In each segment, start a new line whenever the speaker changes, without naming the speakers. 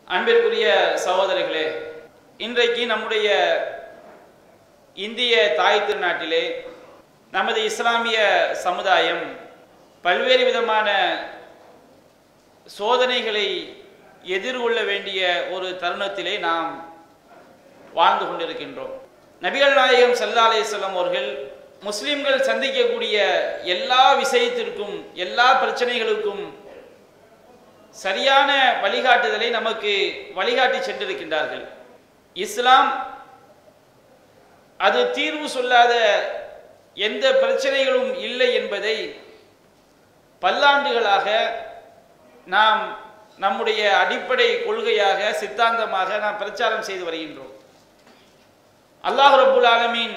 அன்பிற்குரிய சகோதரர்களே இன்றைக்கு நம்முடைய இந்திய தாய் திருநாட்டிலே நமது இஸ்லாமிய சமுதாயம் பல்வேறு விதமான சோதனைகளை எதிர்கொள்ள வேண்டிய ஒரு தருணத்திலே நாம் வாழ்ந்து கொண்டிருக்கின்றோம் நபிகள் நாயகம் சல்லா அலிஸ்லாம் அவர்கள் முஸ்லிம்கள் சந்திக்கக்கூடிய எல்லா விஷயத்திற்கும் எல்லா பிரச்சனைகளுக்கும் சரியான வழிகாட்டுதலை நமக்கு வழிகாட்டி சென்றிருக்கின்றார்கள் இஸ்லாம் அது தீர்வு சொல்லாத எந்த பிரச்சனைகளும் இல்லை என்பதை பல்லாண்டுகளாக நாம் நம்முடைய அடிப்படை கொள்கையாக சித்தாந்தமாக நாம் பிரச்சாரம் செய்து வருகின்றோம் அல்லாஹ் ரபுல் ஆலமீன்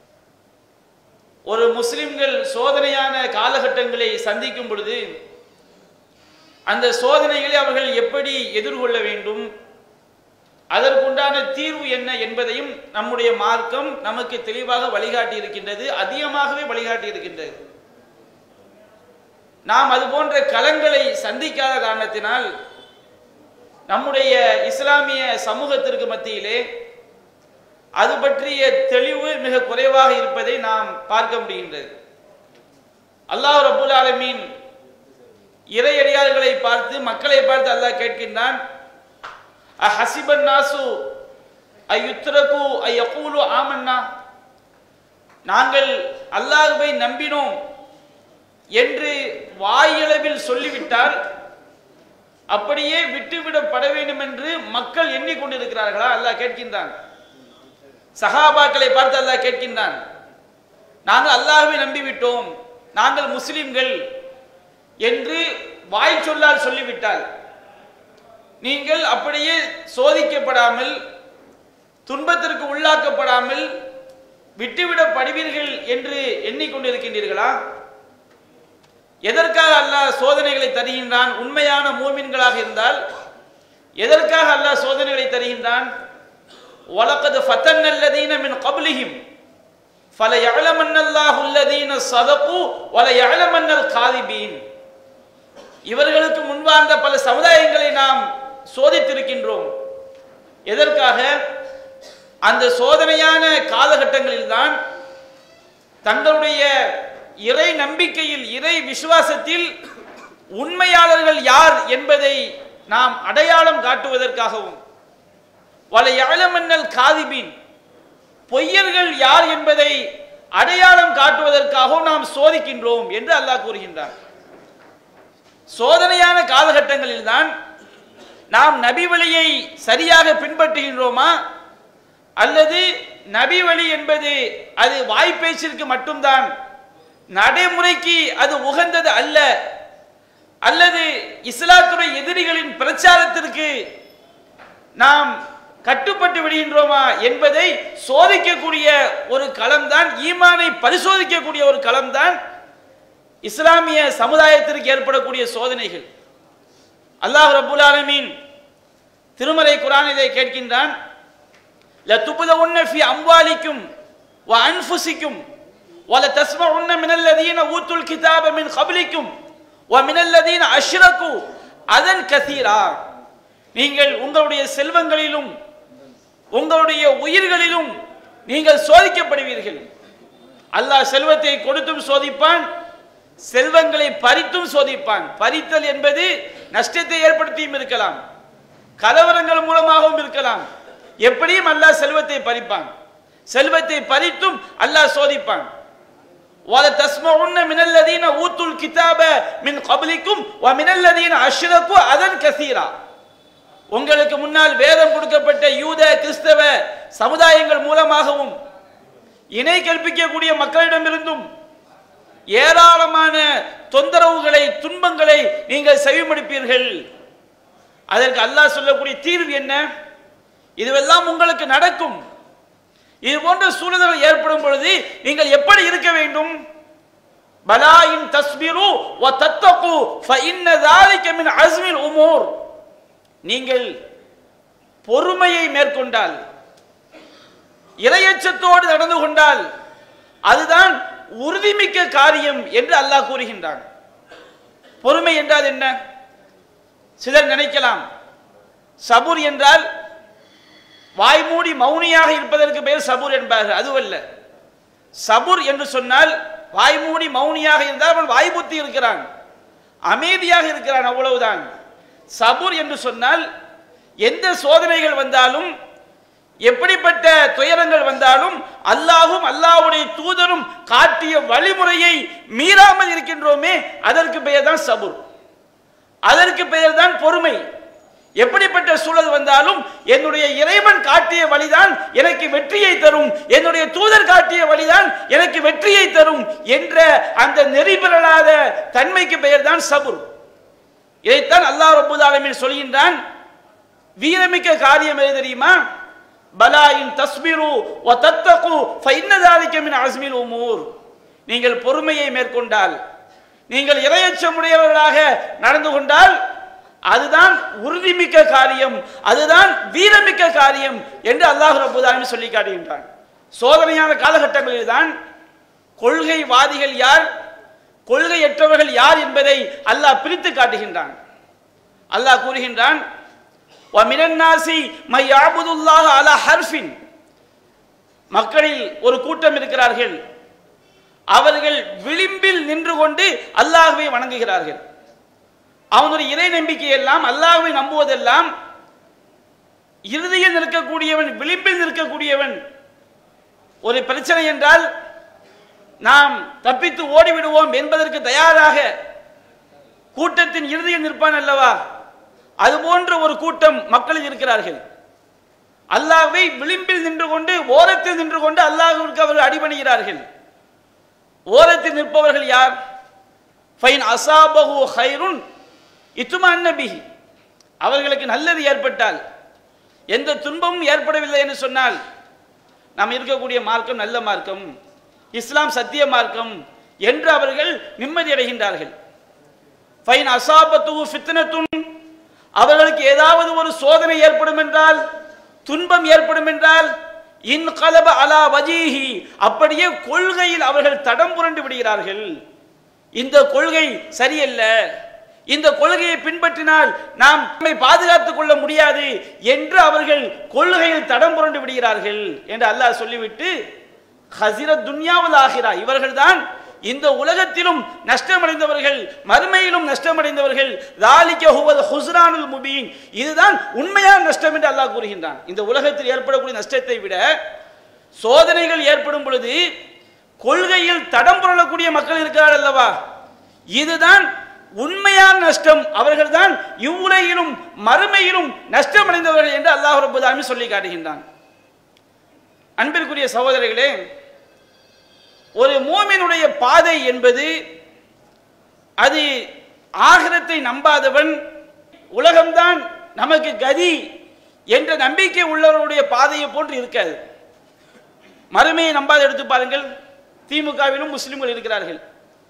ஒரு முஸ்லிம்கள் சோதனையான காலகட்டங்களை சந்திக்கும் பொழுது அந்த சோதனைகளை அவர்கள் எப்படி எதிர்கொள்ள வேண்டும் அதற்குண்டான தீர்வு என்ன என்பதையும் நம்முடைய மார்க்கம் நமக்கு தெளிவாக வழிகாட்டி இருக்கின்றது அதிகமாகவே வழிகாட்டி இருக்கின்றது நாம் அது போன்ற களங்களை சந்திக்காத காரணத்தினால் நம்முடைய இஸ்லாமிய சமூகத்திற்கு மத்தியிலே அது பற்றிய தெளிவு மிக குறைவாக இருப்பதை நாம் பார்க்க முடிகின்றது அல்லாஹ் ரபுல் ஆலமீன் இறையடியார்களை பார்த்து மக்களை பார்த்து அல்லாஹ் கேட்கின்றான் ஹசிபன் நாசு ஐயுத்ரகு ஐயகூலு ஆமன்னா நாங்கள் அல்லாஹுவை நம்பினோம் என்று வாயளவில் சொல்லிவிட்டால் அப்படியே விட்டுவிடப்பட வேண்டும் என்று மக்கள் எண்ணிக்கொண்டிருக்கிறார்களா அல்லாஹ் கேட்கின்றான் சஹாபாக்களை பார்த்து அல்லாஹ் கேட்கின்றான் நாங்கள் அல்லாஹுவை நம்பிவிட்டோம் நாங்கள் முஸ்லிம்கள் என்று வாய் சொல்லால் சொல்லிவிட்டால் நீங்கள் அப்படியே சோதிக்கப்படாமல் துன்பத்திற்கு உள்ளாக்கப்படாமல் விட்டுவிடப்படுவீர்கள் என்று எண்ணிக்கொண்டிருக்கின்றீர்களா எதற்காக அல்லாஹ் சோதனைகளை தருகின்றான் உண்மையான மூமின்களாக இருந்தால் எதற்காக அல்லாஹ் சோதனைகளை தருகின்றான் وَلَقَدْ فَتَنَّ الَّذِينَ مِنْ قَبْلِهِمْ فَلَيَعْلَمَنَّ اللَّهُ الَّذِينَ صَدَقُوا وَلَيَعْلَمَنَّ الْكَاذِبِينَ இவர்களுக்கு முன்வாழ்ந்த பல சமுதாயங்களை நாம் சோதித்திருக்கின்றோம் எதற்காக அந்த சோதனையான காலகட்டங்களில் தான் தங்களுடைய இறை நம்பிக்கையில் இறை விசுவாசத்தில் உண்மையாளர்கள் யார் என்பதை நாம் அடையாளம் காட்டுவதற்காகவும் வலையாளமன்னல் காதிபின் பொய்யர்கள் யார் என்பதை அடையாளம் காட்டுவதற்காகவும் நாம் சோதிக்கின்றோம் என்று அல்லாஹ் கூறுகின்றான் சோதனையான காலகட்டங்களில் தான் நாம் நபி வழியை சரியாக பின்பற்றுகின்றோமா அல்லது நபி வழி என்பது அது வாய்ப்பேச்சிற்கு மட்டும்தான் நடைமுறைக்கு அது உகந்தது அல்ல அல்லது இஸ்லாத்துறை எதிரிகளின் பிரச்சாரத்திற்கு நாம் கட்டுப்பட்டு விடுகின்றோமா என்பதை சோதிக்கக்கூடிய ஒரு களம்தான் ஈமானை பரிசோதிக்கக்கூடிய ஒரு களம்தான் இஸ்லாமிய சமுதாயத்திற்கு ஏற்படக்கூடிய சோதனைகள் அல்லாஹ் ரபுல் ஆலமீன் திருமலை குரானிலே கேட்கின்றான் لتبلون في أموالكم وأنفسكم ولتسمعن من الذين أوتوا الكتاب من قبلكم ومن الذين أشركوا அதன் கசீரா நீங்கள் உங்களுடைய செல்வங்களிலும் உங்களுடைய உயிர்களிலும் நீங்கள் சோதிக்கப்படுவீர்கள் அல்லாஹ் செல்வத்தை கொடுத்தும் சோதிப்பான் செல்வங்களை பறித்தும் சோதிப்பான் பறித்தல் என்பது நஷ்டத்தை ஏற்படுத்தியும் இருக்கலாம் கலவரங்கள் மூலமாகவும் இருக்கலாம் எப்படியும் அல்லாஹ் செல்வத்தை பறிப்பான் செல்வத்தை பறித்தும் அல்லாஹ் சோதிப்பான் ولا تسمعن من الذين اوتوا الكتاب من قبلكم ومن الذين اشركوا اذى كثيرا உங்களுக்கு முன்னால் வேதம் கொடுக்கப்பட்ட யூத கிறிஸ்தவ சமுதாயங்கள் மூலமாகவும் இணை கற்பிக்கக்கூடிய மக்களிடமிருந்தும் ஏராளமான தொந்தரவுகளை துன்பங்களை நீங்கள் செவிமடுப்பீர்கள் அதற்கு அல்லாஹ் சொல்லக்கூடிய தீர்வு என்ன இதுவெல்லாம் உங்களுக்கு நடக்கும் இது போன்ற சூழ்நிலைகள் ஏற்படும் பொழுது நீங்கள் எப்படி இருக்க வேண்டும் பலாயின் தஸ்பிரு வ தத்தகு ஃப இன்ன ذلك من عزم الامور நீங்கள் பொறுமையை மேற்கொண்டால் இரையச்சத்தோடு நடந்து கொண்டால் அதுதான் உறுதிமிக்க காரியம் என்று அல்லாஹ் கூறுகின்றான் பொறுமை என்றால் என்ன சிலர் நினைக்கலாம் சபுர் என்றால் வாய்மூடி மௌனியாக இருப்பதற்கு பெயர் சபுர் என்பார்கள் அதுவல்ல சபுர் என்று சொன்னால் வாய்மூடி மௌனியாக இருந்தால் அவன் வாய்புத்தி இருக்கிறான் அமைதியாக இருக்கிறான் அவ்வளவுதான் சபுர் என்று சொன்னால் எந்த சோதனைகள் வந்தாலும் எப்படிப்பட்ட துயரங்கள் வந்தாலும் அல்லாஹும் அல்லாஹ்வுடைய தூதரும் காட்டிய வழிமுறையை மீறாமல் இருக்கின்றோமே அதற்கு பெயர் தான் சபுர் அதற்கு பெயர் தான் பொறுமை எப்படிப்பட்ட சூழல் வந்தாலும் என்னுடைய இறைவன் காட்டிய வழிதான் எனக்கு வெற்றியை தரும் என்னுடைய தூதர் காட்டிய வழிதான் எனக்கு வெற்றியை தரும் என்ற அந்த நெறிபிரலாத தன்மைக்கு பெயர் தான் சபுர் இதைத்தான் அல்லாஹ் ரப்பல் ஆலமீன் சொல்கின்றான் வீரமிக்க காரியம் எது தெரியுமா பலாயின் தஸ்மிரு வ தத்தகு ஃபைன்ன ذلك மின் அஸ்மில் உமூர் நீங்கள் பொறுமையை மேற்கொண்டால் நீங்கள் இரையச்சமுடையவர்களாக நடந்து கொண்டால் அதுதான் உறுதிமிக்க காரியம் அதுதான் வீரமிக்க காரியம் என்று அல்லாஹ் ரப்பல் ஆலமீன் சொல்லி காட்டுகின்றான் சோதனையான காலகட்டங்களில் தான் கொள்கைவாதிகள் யார் கொள்கையற்றவர்கள் யார் என்பதை அல்லாஹ் பிரித்து காட்டுகின்றான் அல்லாஹ் கூறுகின்றான் وَمِنَ النَّاسِ مَن يَعْبُدُ اللَّهَ عَلَى حَرْفٍ மக்களில் ஒரு கூட்டம் இருக்கிறார்கள் அவர்கள் விளிம்பில் நின்று கொண்டு அல்லாஹ்வை வணங்குகிறார்கள் அவனுடைய இறை நம்பிக்கை எல்லாம் அல்லாஹ்வை நம்புவதெல்லாம் இறுதியில் நிற்கக்கூடியவன் விளிம்பில் நிற்கக்கூடியவன் ஒரு பிரச்சனை என்றால் நாம் தப்பித்து ஓடிவிடுவோம் என்பதற்கு தயாராக கூட்டத்தின் இறுதியில் நிற்பான் அல்லவா அது போன்ற ஒரு கூட்டம் மக்களில் இருக்கிறார்கள் அல்லாஹ்வை விளிம்பில் நின்று கொண்டு ஓரத்தில் நின்று கொண்டு அல்லாஹ்விற்கு அவர்கள் அடிபணிகிறார்கள் ஓரத்தில் நிற்பவர்கள் யார் ஃபைன் அசாபஹு ஹைருன் இத்துமான பிஹி அவர்களுக்கு நல்லது ஏற்பட்டால் எந்த துன்பமும் ஏற்படவில்லை என்று சொன்னால் நாம் இருக்கக்கூடிய மார்க்கம் நல்ல மார்க்கம் இஸ்லாம் சத்திய மார்க்கம் என்று அவர்கள் நிம்மதி அடைகின்றார்கள் ஃபைன் அசாபத்து ஃபித்னத்துன் அவர்களுக்கு ஏதாவது ஒரு சோதனை ஏற்படும் என்றால் துன்பம் ஏற்படும் என்றால் இன் கலப அலா வஜீஹி அப்படியே கொள்கையில் அவர்கள் தடம் புரண்டு விடுகிறார்கள் இந்த கொள்கை சரியல்ல இந்த கொள்கையை பின்பற்றினால் நாம் நம்மை பாதுகாத்துக் கொள்ள முடியாது என்று அவர்கள் கொள்கையில் தடம் புரண்டு விடுகிறார்கள் என்று அல்லாஹ் சொல்லிவிட்டு ஹசிர துன்யாவில் ஆகிறா இவர்கள்தான் இந்த உலகத்திலும் நஷ்டமடைந்தவர்கள் மறுமையிலும் நஷ்டமடைந்தவர்கள் தாலிக்க ஹுவல் ஹுஸ்ரானுல் முபீன் இதுதான் உண்மையான நஷ்டம் என்று அல்லாஹ் கூறுகின்றான் இந்த உலகத்தில் ஏற்படக்கூடிய நஷ்டத்தை விட சோதனைகள் ஏற்படும் பொழுது கொள்கையில் தடம் புரளக்கூடிய மக்கள் இருக்கிறார் அல்லவா இதுதான் உண்மையான நஷ்டம் அவர்கள்தான் இவ்வுலகிலும் மறுமையிலும் நஷ்டமடைந்தவர்கள் என்று அல்லாஹ் ரப்பல் ஆலமீன் சொல்லி காட்டுகின்றான் அன்பிற்குரிய சகோதரர்களே ஒரு மூமினுடைய பாதை என்பது அது ஆகிரத்தை நம்பாதவன் உலகம்தான் நமக்கு கதி என்ற நம்பிக்கை உள்ளவருடைய பாதையை போன்று இருக்காது மறுமையை நம்பாத எடுத்து பாருங்கள் திமுகவிலும் முஸ்லிம்கள் இருக்கிறார்கள்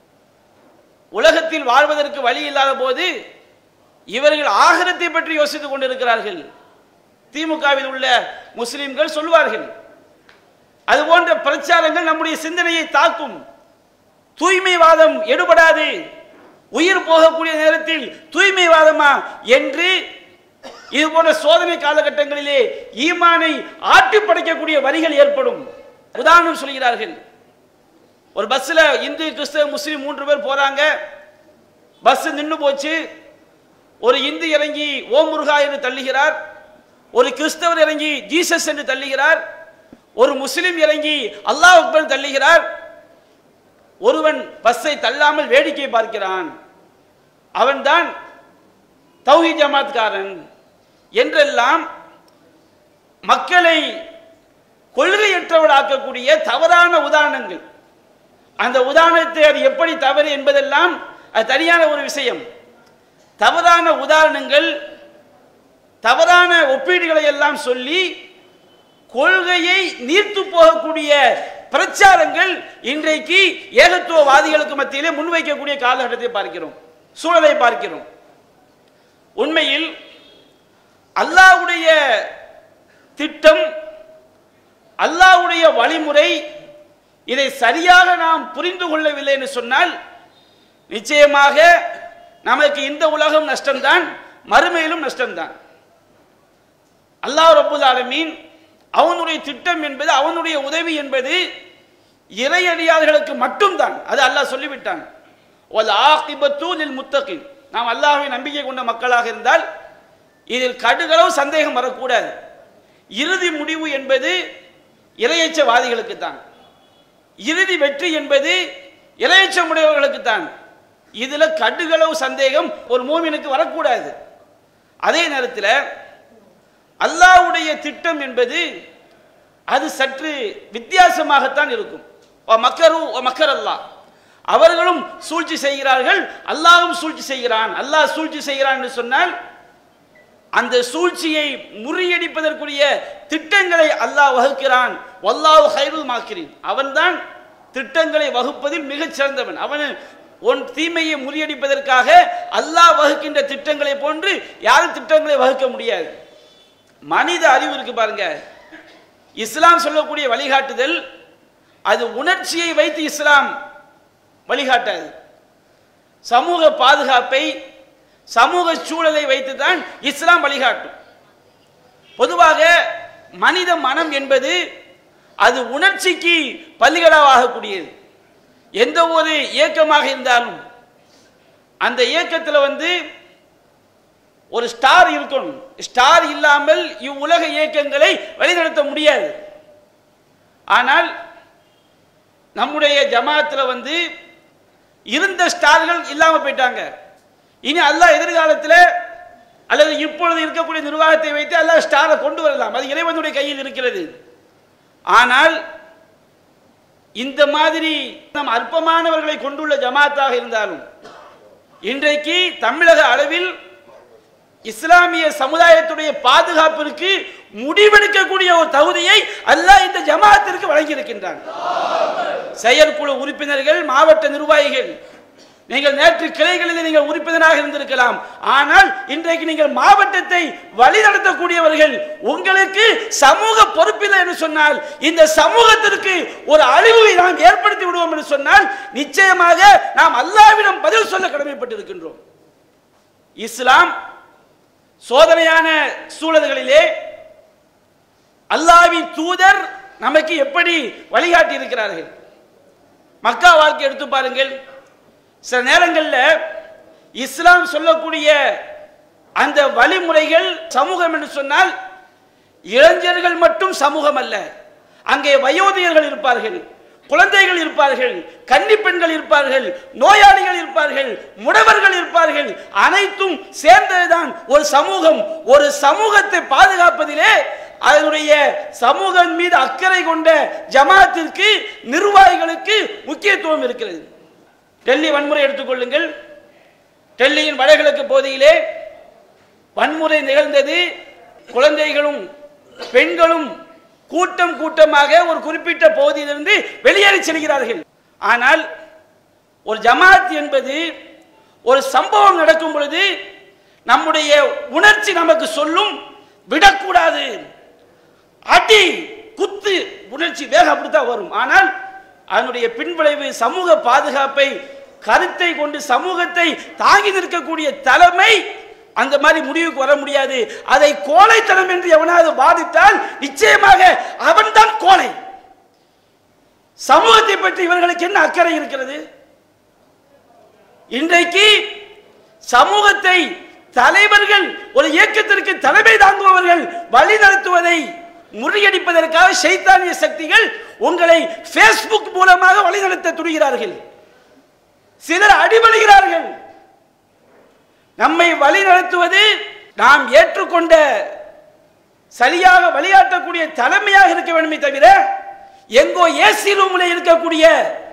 உலகத்தில் வாழ்வதற்கு வழி இல்லாத போது இவர்கள் ஆகிரத்தை பற்றி யோசித்துக் கொண்டிருக்கிறார்கள் திமுகவில் உள்ள முஸ்லிம்கள் சொல்வார்கள் அது போன்ற பிரச்சாரங்கள் நம்முடைய சிந்தனையை தாக்கும் தூய்மைவாதம் எடுபடாது உயிர் போகக்கூடிய நேரத்தில் தூய்மைவாதமா என்று இது போன்ற சோதனை காலகட்டங்களிலே ஈமானை ஆட்டி படைக்கக்கூடிய வரிகள் ஏற்படும் உதாரணம் சொல்கிறார்கள் ஒரு பஸ்ஸில் இந்து கிறிஸ்தவ முஸ்லீம் மூன்று பேர் போறாங்க பஸ் நின்று போச்சு ஒரு இந்து இறங்கி ஓம் முருகா என்று தள்ளுகிறார் ஒரு கிறிஸ்தவர் இறங்கி ஜீசஸ் என்று தள்ளுகிறார் ஒரு முஸ்லிம் இறங்கி அல்லாஹ் அக்பர் தள்ளுகிறார் ஒருவன் பஸ்ஸை தள்ளாமல் வேடிக்கை பார்க்கிறான் அவன்தான் தௌஹி ஜமாத்காரன் என்றெல்லாம் மக்களை கொள்கையற்றவளாக்கக்கூடிய தவறான உதாரணங்கள் அந்த உதாரணத்தை அது எப்படி தவறு என்பதெல்லாம் அது தனியான ஒரு விஷயம் தவறான உதாரணங்கள் தவறான ஒப்பீடுகளை எல்லாம் சொல்லி கொள்கையை நீர்த்து போகக்கூடிய பிரச்சாரங்கள் இன்றைக்கு ஏகத்துவவாதிகளுக்கு மத்தியிலே முன்வைக்கக்கூடிய காலகட்டத்தை பார்க்கிறோம் சூழலை பார்க்கிறோம் உண்மையில் அல்லாஹ்வுடைய திட்டம் அல்லாஹ்வுடைய வழிமுறை இதை சரியாக நாம் புரிந்து கொள்ளவில்லை என்று சொன்னால் நிச்சயமாக நமக்கு இந்த உலகம் நஷ்டம்தான் மறுமையிலும் நஷ்டம்தான் அல்லாஹ் ரப்புல் ஆலமீன் அவனுடைய திட்டம் என்பது அவனுடைய உதவி என்பது இறையடியார்களுக்கு மட்டும்தான் அது அல்லாஹ் சொல்லிவிட்டான் வல் ஆகிபத்து லில் முத்தகின் நாம் அல்லாஹ்வை நம்பிக்கை கொண்ட மக்களாக இருந்தால் இதில் கடுகளவு சந்தேகம் வரக்கூடாது இறுதி முடிவு என்பது இரையச்சவாதிகளுக்கு தான் இறுதி வெற்றி என்பது இரையச்சமுடையவர்களுக்கு தான் இதுல கடுகளவு சந்தேகம் ஒரு மூமினுக்கு வரக்கூடாது அதே நேரத்தில் அல்லாஹ்வுடைய திட்டம் என்பது அது சற்று வித்தியாசமாகத்தான் இருக்கும் ஒ மக்கரு ஒ மக்கர் அல்லாஹ் அவர்களும் சூழ்ச்சி செய்கிறார்கள் அல்லாஹ்வும் சூழ்ச்சி செய்கிறான் அல்லாஹ் சூழ்ச்சி செய்கிறான் என்று சொன்னால் அந்த சூழ்ச்சியை முறியடிப்பதற்குரிய திட்டங்களை அல்லாஹ் வகுக்கிறான் வல்லாஹு ஹைருல் மாக்கிறீன் அவன்தான் திட்டங்களை வகுப்பதில் மிகச் சிறந்தவன் அவன் உன் தீமையை முறியடிப்பதற்காக அல்லாஹ் வகுக்கின்ற திட்டங்களை போன்று யாரும் திட்டங்களை வகுக்க முடியாது மனித அறிவு இருக்கு பாருங்க இஸ்லாம் சொல்லக்கூடிய வழிகாட்டுதல் அது உணர்ச்சியை வைத்து இஸ்லாம் வழிகாட்டாது சமூக பாதுகாப்பை சமூக சூழலை வைத்து தான் இஸ்லாம் வழிகாட்டும் பொதுவாக மனித மனம் என்பது அது உணர்ச்சிக்கு பலிகடாவாகக்கூடியது எந்த ஒரு இயக்கமாக இருந்தாலும் அந்த இயக்கத்தில் வந்து ஒரு ஸ்டார் இருக்கணும் ஸ்டார் இல்லாமல் இவ்வுலக இயக்கங்களை வழிநடத்த முடியாது ஆனால் நம்முடைய ஜமாத்தில் வந்து இருந்த ஸ்டார்கள் இல்லாம போயிட்டாங்க இனி அல்லாஹ் எதிர்காலத்தில் அல்லது இப்பொழுது இருக்கக்கூடிய நிர்வாகத்தை வைத்து அல்லாஹ் ஸ்டாரை கொண்டு வரலாம் அது இறைவனுடைய கையில் இருக்கிறது ஆனால் இந்த மாதிரி நம் அற்பமானவர்களை கொண்டுள்ள ஜமாத்தாக இருந்தாலும் இன்றைக்கு தமிழக அளவில் இஸ்லாமிய சமுதாயத்துடைய பாதுகாப்பிற்கு முடிவெடுக்கக்கூடிய ஒரு தகுதியை அல்லாஹ் இந்த ஜமாத்திற்கு வழங்கியிருக்கின்றான் செயற்குழு உறுப்பினர்கள் மாவட்ட நிர்வாகிகள் நீங்கள் நேற்று கிளைகளில் நீங்கள் உறுப்பினராக இருந்திருக்கலாம் ஆனால் இன்றைக்கு நீங்கள் மாவட்டத்தை வழிநடத்தக்கூடியவர்கள் உங்களுக்கு சமூக பொறுப்பில்லை என்று சொன்னால் இந்த சமூகத்திற்கு ஒரு அழிவை நாம் ஏற்படுத்தி விடுவோம் என்று சொன்னால் நிச்சயமாக நாம் அல்லாவிடம் பதில் சொல்ல கடமைப்பட்டிருக்கின்றோம் இஸ்லாம் சோதனையான சூழல்களிலே அல்லாவின் தூதர் நமக்கு எப்படி வழிகாட்டி இருக்கிறார்கள் மக்கா வாழ்க்கை எடுத்து பாருங்கள் சில நேரங்களில் இஸ்லாம் சொல்லக்கூடிய அந்த வழிமுறைகள் சமூகம் என்று சொன்னால் இளைஞர்கள் மட்டும் சமூகம் அல்ல அங்கே வயோதிகர்கள் இருப்பார்கள் குழந்தைகள் இருப்பார்கள் கன்னி பெண்கள் இருப்பார்கள் நோயாளிகள் இருப்பார்கள் முடவர்கள் இருப்பார்கள் அனைத்தும் சேர்ந்ததுதான் ஒரு சமூகம் ஒரு சமூகத்தை பாதுகாப்பதிலே அதனுடைய சமூகம் மீது அக்கறை கொண்ட ஜமாத்திற்கு நிர்வாகிகளுக்கு முக்கியத்துவம் இருக்கிறது டெல்லி வன்முறை எடுத்துக்கொள்ளுங்கள் டெல்லியின் வடகிழக்கு பகுதியிலே வன்முறை நிகழ்ந்தது குழந்தைகளும் பெண்களும் கூட்டம் கூட்டமாக ஒரு குறிப்பிட்ட பகுதியிலிருந்து வெளியேறி செல்கிறார்கள் ஆனால் ஒரு ஜமாத் என்பது ஒரு சம்பவம் நடக்கும் பொழுது நம்முடைய உணர்ச்சி நமக்கு சொல்லும் விடக்கூடாது அடி குத்து உணர்ச்சி வேகம் அப்படித்தான் வரும் ஆனால் அதனுடைய பின்விளைவு சமூக பாதுகாப்பை கருத்தை கொண்டு சமூகத்தை தாங்கி நிற்கக்கூடிய தலைமை அந்த மாதிரி முடிவுக்கு வர முடியாது அதை கோழைத்தனம் என்று எவனாவது பாதித்தால் நிச்சயமாக அவன்தான் கோழை சமூகத்தை பற்றி இவர்களுக்கு என்ன அக்கறை இருக்கிறது இன்றைக்கு சமூகத்தை தலைவர்கள் ஒரு இயக்கத்திற்கு தலைமை தாங்குபவர்கள் வழி நடத்துவதை முறியடிப்பதற்காக சைத்தானிய சக்திகள் உங்களை பேஸ்புக் மூலமாக வழிநடத்த துணிகிறார்கள் சிலர் அடிபடுகிறார்கள் நம்மை வழி நடத்துவது நாம் ஏற்றுக்கொண்ட சரியாக வழியாட்டக்கூடிய தலைமையாக இருக்க வேண்டுமே தவிர எங்கோ ஏசி ரூம்ல இருக்கக்கூடிய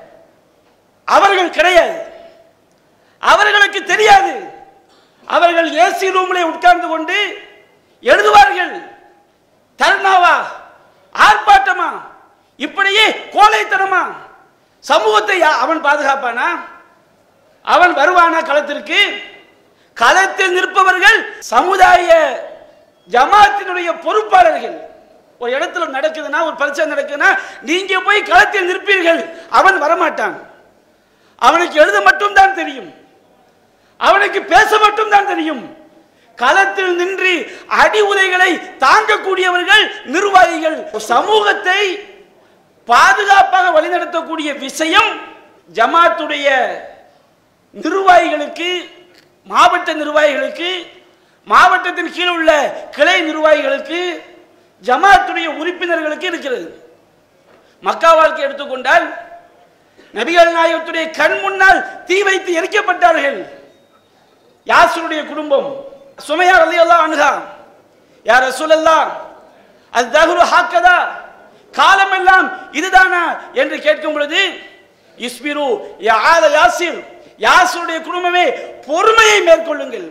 அவர்கள் கிடையாது அவர்களுக்கு தெரியாது அவர்கள் ஏசி ரூம்ல உட்கார்ந்து கொண்டு எழுதுவார்கள் தர்ணாவா ஆர்ப்பாட்டமா இப்படியே கோழைத்தனமா சமூகத்தை யா- அவன் பாதுகாப்பானா அவன் வருவானா களத்திற்கு களத்தில் நிற்பவர்கள் சமுதாய ஜமாத்தினுடைய பொறுப்பாளர்கள் ஒரு இடத்துல நடக்குதுன்னா ஒரு பிரச்சனை நடக்குதுன்னா நீங்க போய் களத்தில் நிற்பீர்கள் அவன் வரமாட்டான் அவனுக்கு எழுத மட்டும் தான் தெரியும் அவனுக்கு பேச மட்டும் தான் தெரியும்
களத்தில் நின்று அடி உதைகளை தாங்கக்கூடியவர்கள் நிர்வாகிகள் சமூகத்தை பாதுகாப்பாக வழிநடத்தக்கூடிய விஷயம் ஜமாத்துடைய நிர்வாகிகளுக்கு மாவட்ட நிர்வாகிகளுக்கு மாவட்டத்தின் கீழ் உள்ள கிளை நிர்வாகிகளுக்கு ஜமாத்துடைய உறுப்பினர்களுக்கு இருக்கிறது மக்கா வாழ்க்கை எடுத்துக்கொண்டால் நபிகள் நாயகத்துடைய கண் முன்னால் தீ வைத்து எரிக்கப்பட்டார்கள் யாசுருடைய குடும்பம் சுமையா ரலியல்லாஹு அன்ஹா யா ரசூலல்லாஹ் அது தஹ்ரு ஹாக்கதா காலமெல்லாம் இதுதானா என்று கேட்கும் பொழுது இஸ்பிரு யா ஆல யாசிர் யாசுருடைய குடும்பமே பொறுமையை மேற்கொள்ளுங்கள்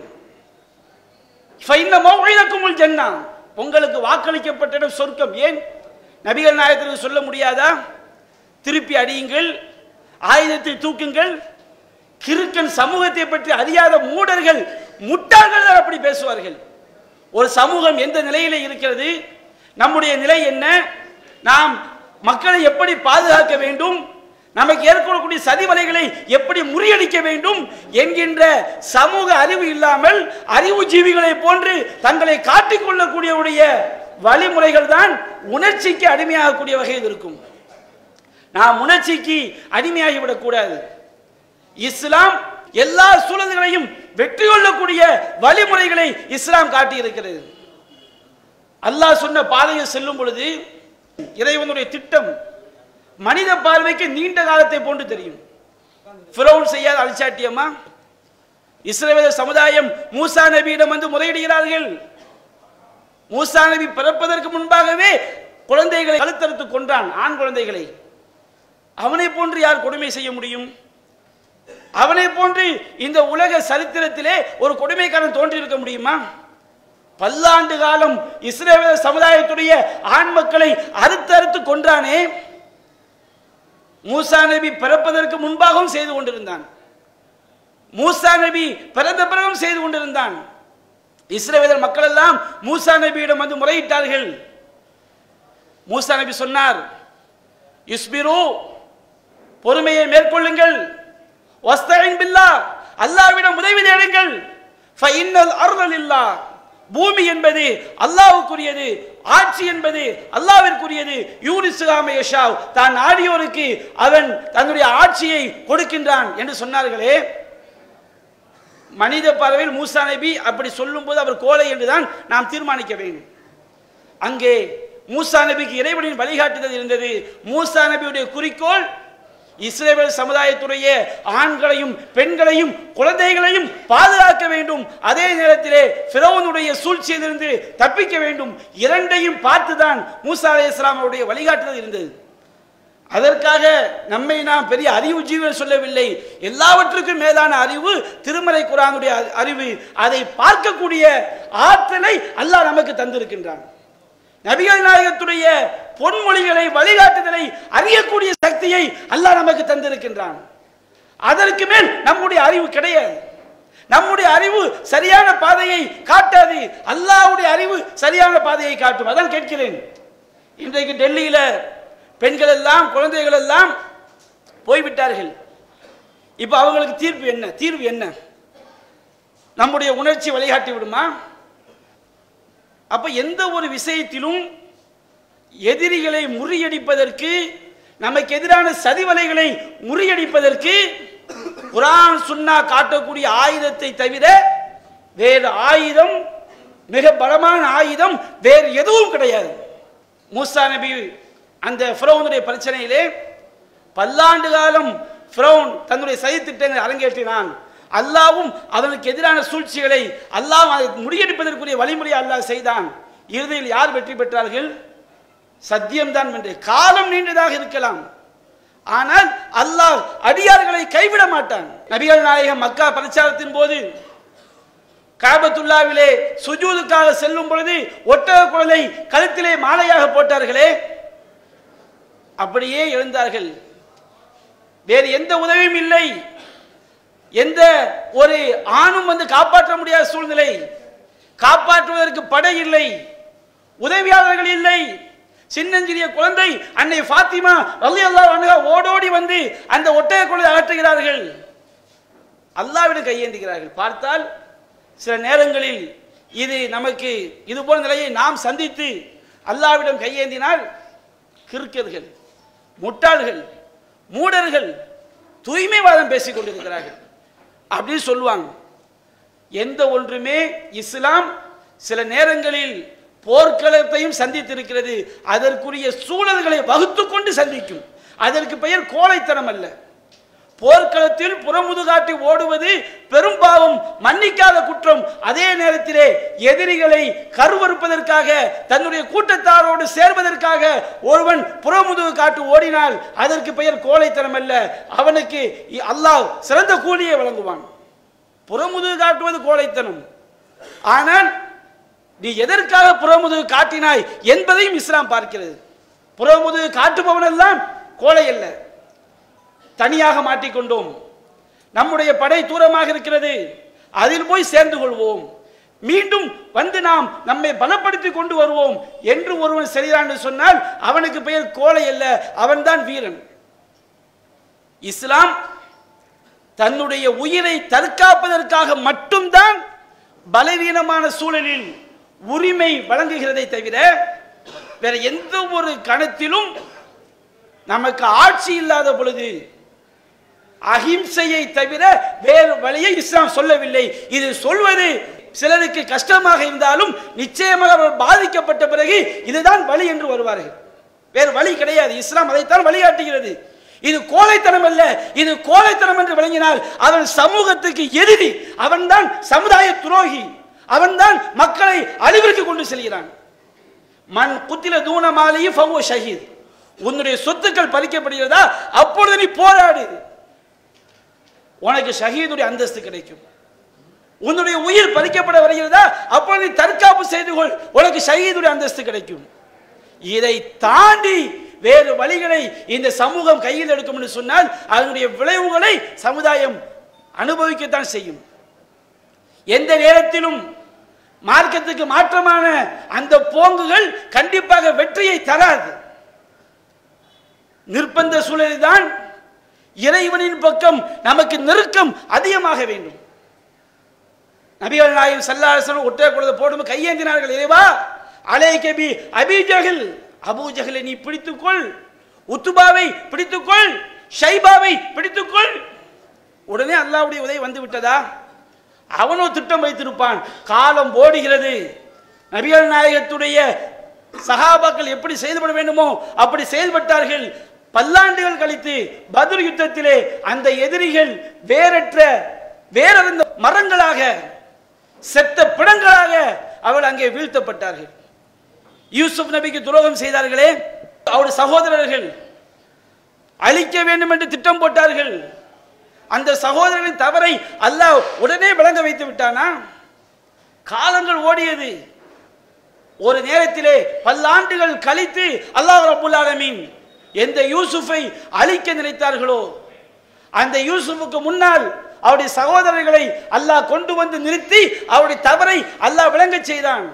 ஃபைன்ன மௌஇதக்குமுல் ஜன்னா உங்களுக்கு வாக்களிக்கப்பட்ட இடம் சொர்க்கம் ஏன் நபிகள் நாயகத்திற்கு சொல்ல முடியாதா திருப்பி அடியுங்கள் ஆயுதத்தை தூக்குங்கள் கிறுக்கன் சமூகத்தை பற்றி அறியாத மூடர்கள் முட்டாள்கள் தான் அப்படி பேசுவார்கள் ஒரு சமூகம் எந்த நிலையில இருக்கிறது நம்முடைய நிலை என்ன நாம் மக்களை எப்படி பாதுகாக்க வேண்டும் நமக்கு ஏற்படக்கூடிய சதிவலைகளை எப்படி முறியடிக்க வேண்டும் என்கின்ற சமூக அறிவு இல்லாமல் அறிவு ஜீவிகளை போன்று தங்களை காட்டிக்கொள்ளக்கூடியவுடைய வழிமுறைகள் தான் உணர்ச்சிக்கு அடிமையாகக்கூடிய வகையில் இருக்கும் நாம் உணர்ச்சிக்கு அடிமையாகிவிடக் கூடாது இஸ்லாம் எல்லா சூழல்களையும் வெற்றி கொள்ளக்கூடிய வழிமுறைகளை இஸ்லாம் காட்டி இருக்கிறது அல்லாஹ் சொன்ன பாதையில் செல்லும் பொழுது இறைவனுடைய திட்டம் மனித பார்வைக்கு நீண்ட காலத்தை போன்று தெரியும் ஃபிரௌன் செய்யாத அழிச்சாட்டியம்மா இஸ்ரேல சமுதாயம் மூசா நபியிடம் வந்து முறையிடுகிறார்கள் மூசா நபி பிறப்பதற்கு முன்பாகவே குழந்தைகளை கழுத்தறுத்து கொன்றான் ஆண் குழந்தைகளை அவனை போன்று யார் கொடுமை செய்ய முடியும் அவனை போன்று இந்த உலக சரித்திரத்திலே ஒரு கொடுமைக்காரன் தோன்றி இருக்க முடியுமா பல்லாண்டு காலம் இஸ்ரேல சமுதாயத்துடைய ஆண் மக்களை அறுத்து அறுத்து கொன்றானே மூசா நபி பிறப்பதற்கு முன்பாகவும் செய்து கொண்டிருந்தான் மூசா நபி பிறந்த பிறகும் செய்து கொண்டிருந்தான் இஸ்ரேவேலர் மக்கள் எல்லாம் மூசா நபியிடம் வந்து முறையிட்டார்கள் மூசா நபி சொன்னார் யுஸ்பிரு பொறுமையை மேற்கொள்ளுங்கள் வஸ்தஇன் பில்லா அல்லாஹ்விடம் உதவி தேடுங்கள் ஃபஇன்னல் அர்தல் இல்லா பூமி என்பது அல்லாஹ்வுக்குரியது ஆட்சி என்பது அல்லாஹ்விற்குரியது யூனிசுகாம யஷாவ் தான் ஆடியோருக்கு அவன் தன்னுடைய ஆட்சியை கொடுக்கின்றான் என்று சொன்னார்களே மனித பார்வையில் மூசா நபி அப்படி சொல்லும்போது அவர் கோலை என்றுதான் நாம் தீர்மானிக்க வேண்டும் அங்கே மூசா நபிக்கு இறைவனின் வழிகாட்டுதல் இருந்தது மூசா நபியுடைய குறிக்கோள் இஸ்ரேல் சமுதாயத்துடைய ஆண்களையும் பெண்களையும் குழந்தைகளையும் பாதுகாக்க வேண்டும் அதே நேரத்திலே பிறவனுடைய சூழ்ச்சியிலிருந்து தப்பிக்க வேண்டும் இரண்டையும் பார்த்துதான் மூசா அலை இஸ்லாமுடைய வழிகாட்டுதல் இருந்தது அதற்காக நம்மை நாம் பெரிய அறிவு ஜீவன் சொல்லவில்லை எல்லாவற்றுக்கும் மேலான அறிவு திருமலை குரானுடைய அறிவு அதை பார்க்கக்கூடிய ஆற்றலை அல்லாஹ் நமக்கு தந்திருக்கின்றான் நபிகள் நாயகத்துடைய பொன்மொழிகளை வழிகாட்டுதலை அறியக்கூடிய சக்தியை அல்லாஹ் நமக்கு தந்திருக்கின்றான் அதற்கு மேல் நம்முடைய அறிவு கிடையாது நம்முடைய அறிவு சரியான பாதையை காட்டாது அல்லாஹ்வுடைய அறிவு சரியான பாதையை காட்டும் அதான் கேட்கிறேன் இன்றைக்கு டெல்லியில பெண்கள் எல்லாம் குழந்தைகள் எல்லாம் போய்விட்டார்கள் இப்ப அவங்களுக்கு தீர்ப்பு என்ன தீர்வு என்ன நம்முடைய உணர்ச்சி வழிகாட்டி விடுமா அப்ப எந்த ஒரு விஷயத்திலும் எதிரிகளை முறியடிப்பதற்கு நமக்கு எதிரான சதிவலைகளை முறியடிப்பதற்கு குரான் சுன்னா காட்டக்கூடிய ஆயுதத்தை தவிர வேறு ஆயுதம் மிக பலமான ஆயுதம் வேறு எதுவும் கிடையாது மூசா நபி அந்த ஃபிரௌனுடைய பிரச்சனையிலே பல்லாண்டு காலம் ஃபிரௌன் தன்னுடைய சதி திட்டங்களை அரங்கேற்றினான் அல்லாவும் அவனுக்கு எதிரான சூழ்ச்சிகளை அல்லாஹ் அதை முறியடிப்பதற்குரிய வழிமுறையை அல்லாஹ் செய்தான் இறுதியில் யார் வெற்றி பெற்றார்கள் சத்தியம்தான் வென்று காலம் நீண்டதாக இருக்கலாம் ஆனால் அல்லாஹ் அடியார்களை கைவிட மாட்டான் நபிகள் நாயகம் மக்கா பிரச்சாரத்தின் போது காபத்துல்லாவிலே சுஜூதுக்காக செல்லும் பொழுது ஒட்டக குழலை கழுத்திலே மாலையாக போட்டார்களே அப்படியே எழுந்தார்கள் வேறு எந்த உதவியும் இல்லை எந்த ஒரு ஆணும் வந்து காப்பாற்ற முடியாத சூழ்நிலை காப்பாற்றுவதற்கு படை இல்லை உதவியாளர்கள் இல்லை சின்னஞ்சிறிய குழந்தை அன்னை ஃபாத்திமா ரலி அல்லாஹ் ஓடோடி வந்து அந்த ஒட்டக குழந்தை அகற்றுகிறார்கள் அல்லாவிடம் கையேந்துகிறார்கள் பார்த்தால் சில நேரங்களில் இது நமக்கு இது போன்ற நிலையை நாம் சந்தித்து அல்லாவிடம் கையேந்தினால் கிறுக்கர்கள் முட்டாள்கள் மூடர்கள் தூய்மைவாதம் பேசிக் கொண்டிருக்கிறார்கள் அப்படின்னு சொல்லுவாங்க எந்த ஒன்றுமே இஸ்லாம் சில நேரங்களில் போர்க்களத்தையும் சந்தித்திருக்கிறது அதற்குரிய சூழல்களை வகுத்து கொண்டு சந்திக்கும் அதற்கு பெயர் கோழைத்தனம் அல்ல போர்க்களத்தில் புறமுதுகாட்டி ஓடுவது பெரும் பாவம் மன்னிக்காத குற்றம் அதே நேரத்திலே எதிரிகளை கருவறுப்பதற்காக தன்னுடைய கூட்டத்தாரோடு சேர்வதற்காக ஒருவன் புறமுதுகு காட்டு ஓடினால் அதற்கு பெயர் கோழைத்தனம் அல்ல அவனுக்கு அல்லாஹ் சிறந்த கூலியை வழங்குவான் புறமுதுகு காட்டுவது கோழைத்தனம் ஆனால் நீ எதற்காக புறமுதுகு காட்டினாய் என்பதையும் இஸ்லாம் பார்க்கிறது புறமுதுகு காட்டுபவன் எல்லாம் கோழை அல்ல தனியாக மாட்டிக்கொண்டோம் நம்முடைய படை தூரமாக இருக்கிறது அதில் போய் சேர்ந்து கொள்வோம் மீண்டும் வந்து நாம் நம்மை பலப்படுத்தி கொண்டு வருவோம் என்று ஒருவன் செய்கிறான் என்று சொன்னால் அவனுக்கு பெயர் கோழை அல்ல அவன்தான் வீரன் இஸ்லாம் தன்னுடைய உயிரை தற்காப்பதற்காக மட்டும்தான் பலவீனமான சூழலில் உரிமை வழங்குகிறதை தவிர வேற எந்த ஒரு கணத்திலும் நமக்கு ஆட்சி இல்லாத பொழுது அஹிம்சையை தவிர வேறு வழியை இஸ்லாம் சொல்லவில்லை இது சொல்வது சிலருக்கு கஷ்டமாக இருந்தாலும் நிச்சயமாக அவர் பாதிக்கப்பட்ட பிறகு இதுதான் வழி என்று வருவார்கள் வேறு வழி கிடையாது இஸ்லாம் அதைத்தான் வழிகாட்டுகிறது இது கோழைத்தனம் அல்ல இது கோழைத்தனம் என்று விளங்கினால் அவன் சமூகத்துக்கு எதிரி அவன்தான் சமுதாய துரோகி அவன்தான் மக்களை அழிவிற்கு கொண்டு செல்கிறான் மண் குத்தில தூணமாலையும் ஃபவோ ஷஹீத் உன்னுடைய சொத்துக்கள் பறிக்கப்படுகிறதா அப்பொழுது நீ போராடு உனக்கு ஷஹீதுடைய அந்தஸ்து கிடைக்கும் உன்னுடைய உயிர் பறிக்கப்பட வருகிறதா அப்பொழுது நீ தற்காப்பு செய்து கொள் உனக்கு ஷஹீதுடைய அந்தஸ்து கிடைக்கும் இதை தாண்டி வேறு வழிகளை இந்த சமூகம் கையில் எடுக்கும் என்று சொன்னால் அதனுடைய விளைவுகளை சமுதாயம் அனுபவிக்கத்தான் செய்யும் எந்த நேரத்திலும் மார்க்கத்துக்கு மாற்றமான அந்த போங்குகள் கண்டிப்பாக வெற்றியை தராது நிர்பந்த சூழலில் தான் இறைவனின் பக்கம் நமக்கு நெருக்கம் அதிகமாக வேண்டும் நபிகள் நாயகம் சல்லாசனம் ஒற்றை குழந்தை போடும் கையேந்தினார்கள் இறைவா அலை கபி அபிஜகல் அபூஜகலை நீ பிடித்துக்கொள் உத்துபாவை பிடித்துக்கொள் ஷைபாவை பிடித்துக்கொள் உடனே அல்லாவுடைய உதவி வந்து விட்டதா அவனோ திட்டம் வைத்திருப்பான் காலம் ஓடுகிறது நபிகள் நாயகத்துடைய சகாபாக்கள் எப்படி செயல்பட வேண்டுமோ அப்படி செயல்பட்டார்கள் பல்லாண்டுகள் கழித்து பத்ர் யுத்தத்திலே அந்த எதிரிகள் வேறற்ற வேறறிந்த மரங்களாக செத்த பிணங்களாக அவள் அங்கே வீழ்த்தப்பட்டார்கள் யூசுப் நபிக்கு துரோகம் செய்தார்களே அவருடைய சகோதரர்கள் அழிக்க வேண்டும் என்று திட்டம் போட்டார்கள் அந்த சகோதரர்களின் தவறை அல்லாஹ் உடனே விளங்க வைத்து விட்டானா காலங்கள் ஓடியது ஒரு நேரத்திலே பல்லாண்டுகள் கழித்து அல்லாஹ் ரபுல் ஆலமீன் எந்த யூசுஃபை அழிக்க நினைத்தார்களோ அந்த யூசுஃபுக்கு முன்னால் அவருடைய சகோதரர்களை அல்லாஹ் கொண்டு வந்து நிறுத்தி அவருடைய தவறை அல்லாஹ் விளங்கச் செய்தான்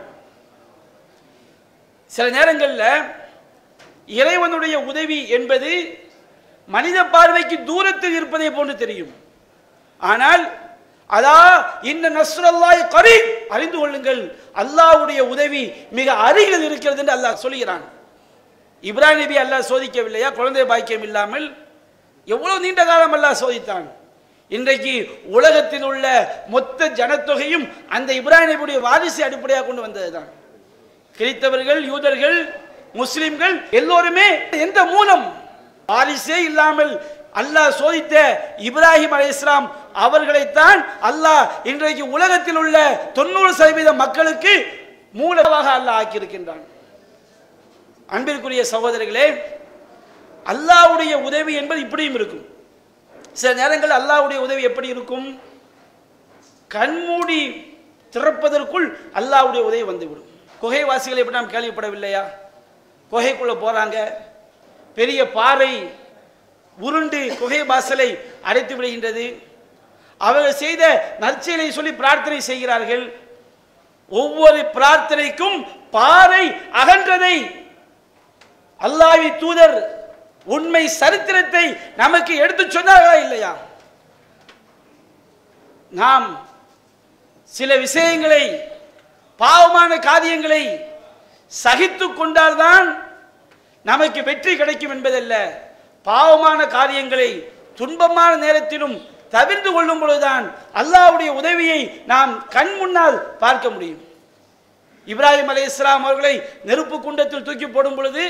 சில நேரங்களில் இறைவனுடைய உதவி என்பது மனித பார்வைக்கு தூரத்தில் இருப்பதை போன்று தெரியும் ஆனால் அதா இந்த நஸ்ரல்லாய் கரி அறிந்து கொள்ளுங்கள் அல்லாஹ்வுடைய உதவி மிக அருகில் இருக்கிறது என்று அல்லாஹ் சொல்கிறான் இப்ராஹிம் நபி அல்லாஹ் சோதிக்கவில்லையா குழந்தை பாக்கியம் இல்லாமல் எவ்வளவு நீண்ட காலம் அல்லாஹ் சோதித்தான் இன்றைக்கு உலகத்தில் உள்ள மொத்த ஜனத்தொகையும் அந்த இப்ராஹிம் நபியுடைய வாரிசை அடிப்படையாக கொண்டு வந்ததுதான் கிறித்தவர்கள் யூதர்கள் முஸ்லிம்கள் எல்லோருமே எந்த மூலம் வாரிசே இல்லாமல் அல்லாஹ் சோதித்த இப்ராஹிம் அலை இஸ்லாம் அவர்களைத்தான் அல்லாஹ் இன்றைக்கு உலகத்தில் உள்ள தொண்ணூறு சதவீத மக்களுக்கு மூலமாக அல்லாஹ் ஆக்கியிருக்கின்றான் அன்பிற்குரிய சகோதரர்களே அல்லாஹ்வுடைய உதவி என்பது இப்படியும் இருக்கும் சில நேரங்கள் அல்லாஹ்வுடைய உதவி எப்படி இருக்கும் கண்மூடி திறப்பதற்குள் அல்லாஹ்வுடைய உதவி வந்துவிடும் குகைவாசிகளை எப்படி நாம் கேள்விப்படவில்லையா குகைக்குள்ள போறாங்க பெரிய பாறை உருண்டு குகை வாசலை அடைத்து விடுகின்றது அவர்கள் செய்த நற்செயலை சொல்லி பிரார்த்தனை செய்கிறார்கள் ஒவ்வொரு பிரார்த்தனைக்கும் பாறை அகன்றதை அல்லாஹ்வி தூதர் உண்மை சரித்திரத்தை நமக்கு எடுத்து சொன்னார்களா இல்லையா நாம் சில விஷயங்களை பாவமான காரியங்களை சகித்து கொண்டால்தான் நமக்கு வெற்றி கிடைக்கும் என்பதல்ல பாவமான காரியங்களை துன்பமான நேரத்திலும் தவிர்த்து கொள்ளும் பொழுதுதான் அல்லாஹ்வுடைய உதவியை நாம் கண் முன்னால் பார்க்க முடியும் இப்ராஹிம் அலை இஸ்லாம் அவர்களை நெருப்பு குண்டத்தில் தூக்கி போடும் பொழுது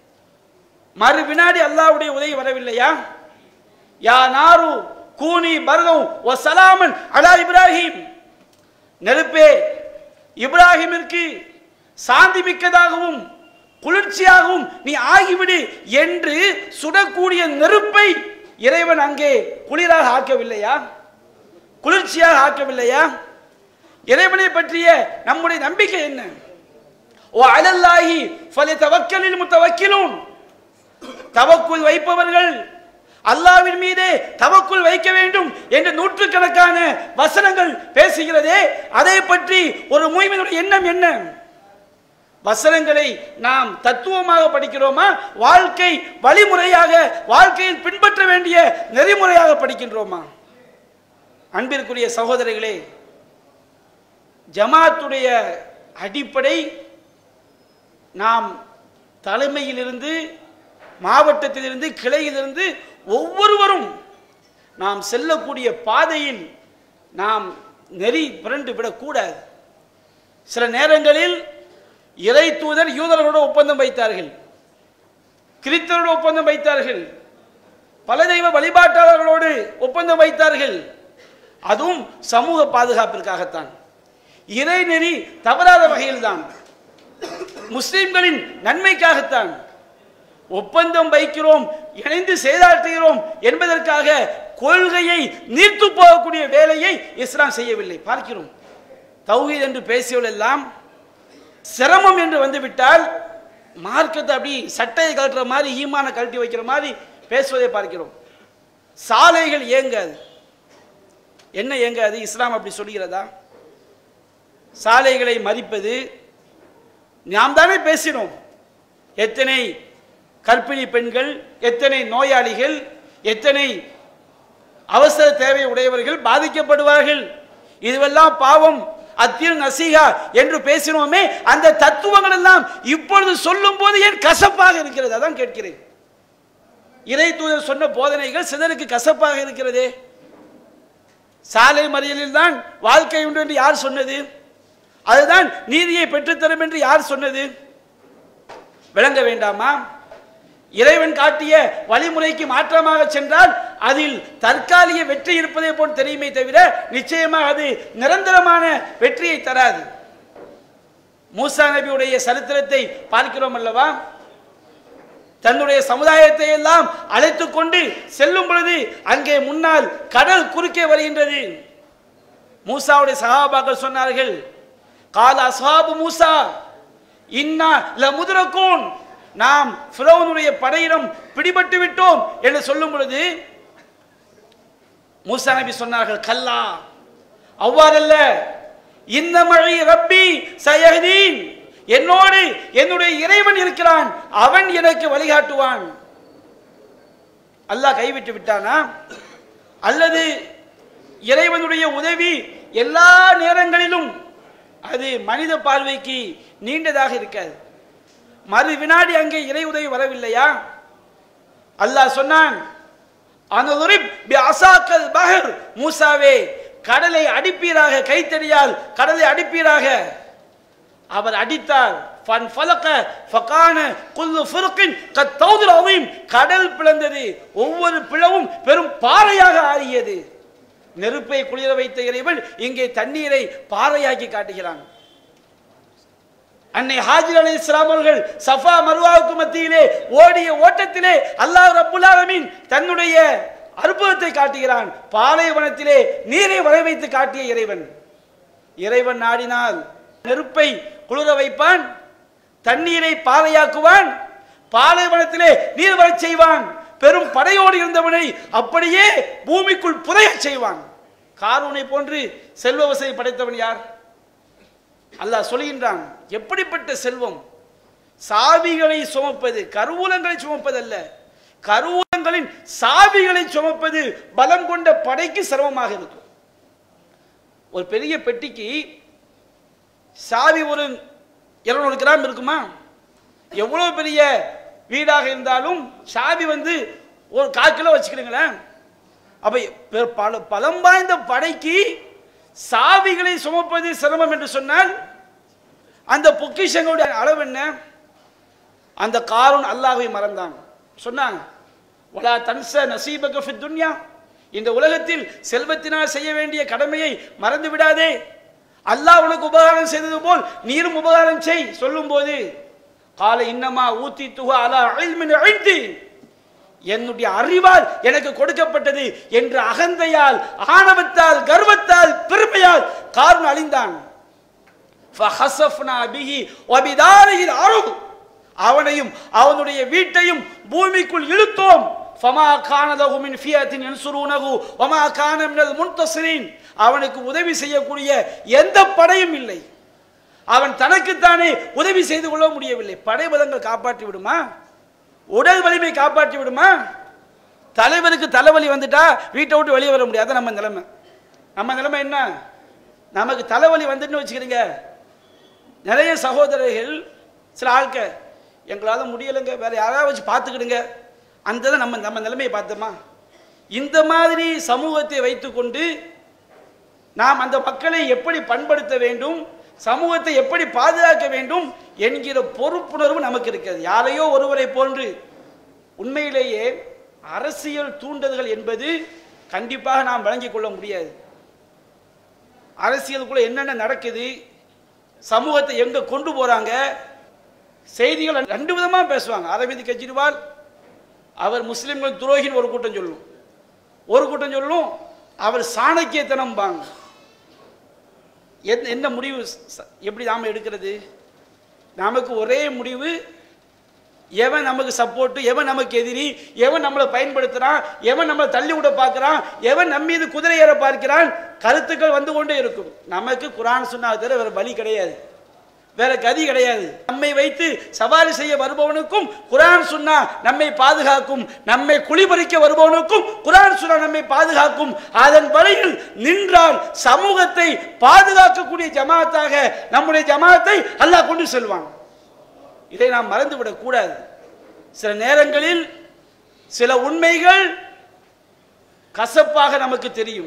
மறு வினாடி அல்லாஹ்வுடைய உதவி வரவில்லையா யா நாரு கூனி பர்கம் ஒ சலாமன் அலா இப்ராஹிம் நெருப்பே இப்ராஹிமிற்கு சாந்தி மிக்கதாகவும் குளிர்ச்சியாகவும் நீ ஆகிவிடு என்று சுடக்கூடிய நெருப்பை இறைவன் அங்கே குளிராக ஆக்கவில்லையா குளிர்ச்சியாக ஆக்கவில்லையா இறைவனை பற்றிய நம்முடைய நம்பிக்கை என்ன ஓ அலல்லாஹி ஃபலி தவக்கலில் முத்தவக்கிலூன் தவக்குள் வைப்பவர்கள் அல்லாவின் மீதே தவக்குள் வைக்க வேண்டும் என்று நூற்றுக்கணக்கான வசனங்கள் பேசுகிறதே அதை பற்றி ஒரு மூய்மனுடைய எண்ணம் என்ன வசனங்களை நாம் தத்துவமாக படிக்கிறோமா வாழ்க்கை வழிமுறையாக வாழ்க்கையில் பின்பற்ற வேண்டிய நெறிமுறையாக படிக்கின்றோமா அன்பிற்குரிய சகோதரிகளே ஜமாத்துடைய அடிப்படை நாம் தலைமையிலிருந்து மாவட்டத்திலிருந்து கிளையிலிருந்து ஒவ்வொருவரும் நாம் செல்லக்கூடிய பாதையில் நாம் நெறி புரண்டு விடக்கூடாது சில நேரங்களில் இறை தூதர் யூதர்களோடு ஒப்பந்தம் வைத்தார்கள் கிறிஸ்தவரோடு ஒப்பந்தம் வைத்தார்கள் பல தெய்வ வழிபாட்டாளர்களோடு ஒப்பந்தம் வைத்தார்கள் அதுவும் சமூக பாதுகாப்பிற்காகத்தான் இறைநெறி தவறாத வகையில்தான் முஸ்லிம்களின் நன்மைக்காகத்தான் ஒப்பந்தம் வைக்கிறோம் இணைந்து செயலாற்றுகிறோம் என்பதற்காக கொள்கையை நீர்த்து போகக்கூடிய வேலையை இஸ்லாம் செய்யவில்லை பார்க்கிறோம் தௌஹீத் என்று பேசியவள் எல்லாம் சிரமம் என்று வந்துவிட்டால் மார்க்கத்தை அப்படி சட்டையை கழட்டுற மாதிரி ஈமான கழட்டி வைக்கிற மாதிரி பேசுவதை பார்க்கிறோம் சாலைகள் இயங்காது என்ன இயங்காது இஸ்லாம் அப்படி சொல்கிறதா சாலைகளை மதிப்பது நாம் தானே பேசினோம் எத்தனை கர்ப்பிணி பெண்கள் எத்தனை நோயாளிகள் எத்தனை அவசர தேவை உடையவர்கள் பாதிக்கப்படுவார்கள் இதுவெல்லாம் பாவம் அத்தியில் நசீகா என்று பேசினோமே அந்த தத்துவங்கள் எல்லாம் இப்பொழுது சொல்லும் போது ஏன் கசப்பாக இருக்கிறது அதான் கேட்கிறேன் இறை தூதர் சொன்ன போதனைகள் சிலருக்கு கசப்பாக இருக்கிறதே சாலை மறியலில் தான் வாழ்க்கை உண்டு என்று யார் சொன்னது அதுதான் நீதியை பெற்றுத்தரும் என்று யார் சொன்னது விளங்க வேண்டாமா இறைவன் காட்டிய வழிமுறைக்கு மாற்றமாக சென்றால் அதில் தற்காலிக வெற்றி இருப்பதை போல் தெரியுமே தவிர நிச்சயமாக அது நிரந்தரமான வெற்றியை தராது மூசா நபியுடைய சரித்திரத்தை பார்க்கிறோம் அல்லவா தன்னுடைய சமுதாயத்தை எல்லாம் அழைத்து கொண்டு செல்லும் பொழுது அங்கே முன்னால் கடல் குறுக்கே வருகின்றது மூசாவுடைய சகாபாக்கள் சொன்னார்கள் கால அசாபு மூசா இன்னா ல முதுரக்கூன் நாம் ஃபிரௌனுடைய படையிடம் பிடிபட்டு விட்டோம் என்று சொல்லும் பொழுது மூசா நபி சொன்னார்கள் கல்லா அவ்வாறல்ல இந்த மழை ரப்பி சயஹதீன் என்னோடு என்னுடைய இறைவன் இருக்கிறான் அவன் எனக்கு வழிகாட்டுவான் அல்லாஹ் கைவிட்டு விட்டானா அல்லது இறைவனுடைய உதவி எல்லா நேரங்களிலும் அது மனித பார்வைக்கு நீண்டதாக இருக்காது மறு வினாடி அங்கே இறை உதவி வரவில்லையா அல்லாஹ் சொன்னான் அனதுரிப் பி அசாக்கல் பஹர் மூசாவே கடலை அடிப்பீராக கைத்தடியால் கடலை அடிப்பீராக அவர் அடித்தார் ஃபன் ஃபலக ஃபகான குல்லு ஃபிர்கின் கத்தௌதுல் அவீம் கடல் பிளந்தது ஒவ்வொரு பிளவும் பெரும் பாறையாக ஆறியது நெருப்பை குளிர வைத்த இறைவன் இங்கே தண்ணீரை பாறையாக்கி காட்டுகிறான் அன்னை ஹாஜிர் அலை இஸ்லாம் அவர்கள் சஃபா மருவாவுக்கு மத்தியிலே ஓடிய ஓட்டத்திலே அல்லாஹ் ரப்புல் ஆலமீன் தன்னுடைய அற்புதத்தை காட்டுகிறான் பாலைவனத்திலே நீரை வர வைத்து காட்டிய இறைவன் இறைவன் நாடினால் நெருப்பை குளிர வைப்பான் தண்ணீரை பாறையாக்குவான் பாலைவனத்திலே நீர் வரச் செய்வான் பெரும் படையோடு இருந்தவனை அப்படியே பூமிக்குள் புதையச் செய்வான் காரூனை போன்று செல்வ வசதி படைத்தவன் யார் அல்லாஹ் சொல்கின்றான் எப்படிப்பட்ட செல்வம் சாவிகளை சுமப்பது கருவூலங்களை சுமப்பதல்ல கருவூலங்களின் சாவிகளை சுமப்பது பலம் கொண்ட படைக்கு சிரமமாக இருக்கும் ஒரு பெரிய பெட்டிக்கு சாவி ஒரு இருநூறு கிராம் இருக்குமா எவ்வளோ பெரிய வீடாக இருந்தாலும் சாவி வந்து ஒரு கால் கிலோ வச்சுக்கிடுங்களேன் அப்ப பெ- பல பலம் வாய்ந்த படைக்கு சாவிகளை சுமப்பது சிரமம் என்று சொன்னால் அந்த பொக்கிஷங்களுடைய அளவு என்ன அந்த காரூன் அல்லாஹ்வை மறந்தான் சொன்னாங்க வலா தன்ச நசீபக ஃபித் துன்யா இந்த உலகத்தில் செல்வத்தினால் செய்ய வேண்டிய கடமையை மறந்து விடாதே அல்லாஹ் உனக்கு உபகாரம் செய்தது போல் நீரும் உபகாரம் செய் சொல்லும்போது கால இன்னமா ஊத்தி துக அலா இல்மின் இழ்தி என்னுடைய அறிவால் எனக்கு கொடுக்கப்பட்டது என்ற அகந்தையால் ஆணவத்தால் கர்வத்தால் பெருமையால் காரணம் அழிந்தான் فَخَسَفْنَا بِهِ وَبِدَارِهِ الْأَرْضِ அவனையும் அவனுடைய வீட்டையும் பூமிக்குள் இழுத்தோம் فَمَا كَانَ لَهُ مِنْ فِيَةٍ يَنْصُرُونَهُ وَمَا كَانَ مِنَ الْمُنْتَصِرِينَ அவனுக்கு உதவி செய்யக்கூடிய எந்த படையும் இல்லை அவன் தனக்குத்தானே உதவி செய்து கொள்ள முடியவில்லை படைபலங்கள் காப்பாற்றி விடுமா உடல் வலிமை காப்பாற்றி விடுமா தலைவருக்கு தலைவலி வந்துட்டா வீட்டை விட்டு வெளியே வர முடியாது அதான் நம்ம நிலைமை நம்ம நிலைமை என்ன நமக்கு தலைவலி வந்துட்டுன்னு வச்சுக்கிறீங்க நிறைய சகோதரர்கள் சில ஆட்க எங்களால் முடியலைங்க வேற யாராவது வச்சு பார்த்துக்கிடுங்க அந்த தான் நம்ம நம்ம நிலைமையை பார்த்தோமா இந்த மாதிரி சமூகத்தை வைத்துக்கொண்டு நாம் அந்த மக்களை எப்படி பண்படுத்த வேண்டும் சமூகத்தை எப்படி பாதுகாக்க வேண்டும் என்கிற பொறுப்புணர்வு நமக்கு இருக்கிறது யாரையோ ஒருவரை போன்று உண்மையிலேயே அரசியல் தூண்டுதல்கள் என்பது கண்டிப்பாக நாம் வழங்கிக் கொள்ள முடியாது அரசியலுக்குள்ள என்னென்ன நடக்குது சமூகத்தை எங்க கொண்டு போறாங்க செய்திகள் ரெண்டு விதமா பேசுவாங்க அரவிந்த் கெஜ்ரிவால் அவர் முஸ்லிம்கள் துரோகின்னு ஒரு கூட்டம் சொல்லும் ஒரு கூட்டம் சொல்லும் அவர் சாணக்கியத்தனம்பாங்க என்ன என்ன முடிவு ச- எப்படி நாம எடுக்கிறது நமக்கு ஒரே முடிவு எவன் நமக்கு சப்போர்ட் எவன் நமக்கு எதிரி எவன் நம்மளை பயன்படுத்துறான் எவன் நம்மளை தள்ளி விட பார்க்கறான் எவன் நம்ம மீது குதிரை ஏற பார்க்கிறான் கருத்துக்கள் வந்து கொண்டே இருக்கும் நமக்கு குரான் சொன்னா தவிர வேற வழி கிடையாது வேற கதி கிடையாது நம்மை வைத்து சவாரி செய்ய வருபவனுக்கும் குரான் சொன்னா நம்மை பாதுகாக்கும் நம்மை குளிபறிக்க வருபவனுக்கும் குரான் சொன்னா நம்மை பாதுகாக்கும் அதன் வழியில் நின்றால் சமூகத்தை பாதுகாக்கக்கூடிய ஜமாத்தாக நம்முடைய ஜமாத்தை அல்லாஹ் கொண்டு செல்வான் இதை நாம் மறந்துவிடக் கூடாது சில நேரங்களில் சில உண்மைகள் கசப்பாக நமக்கு தெரியும்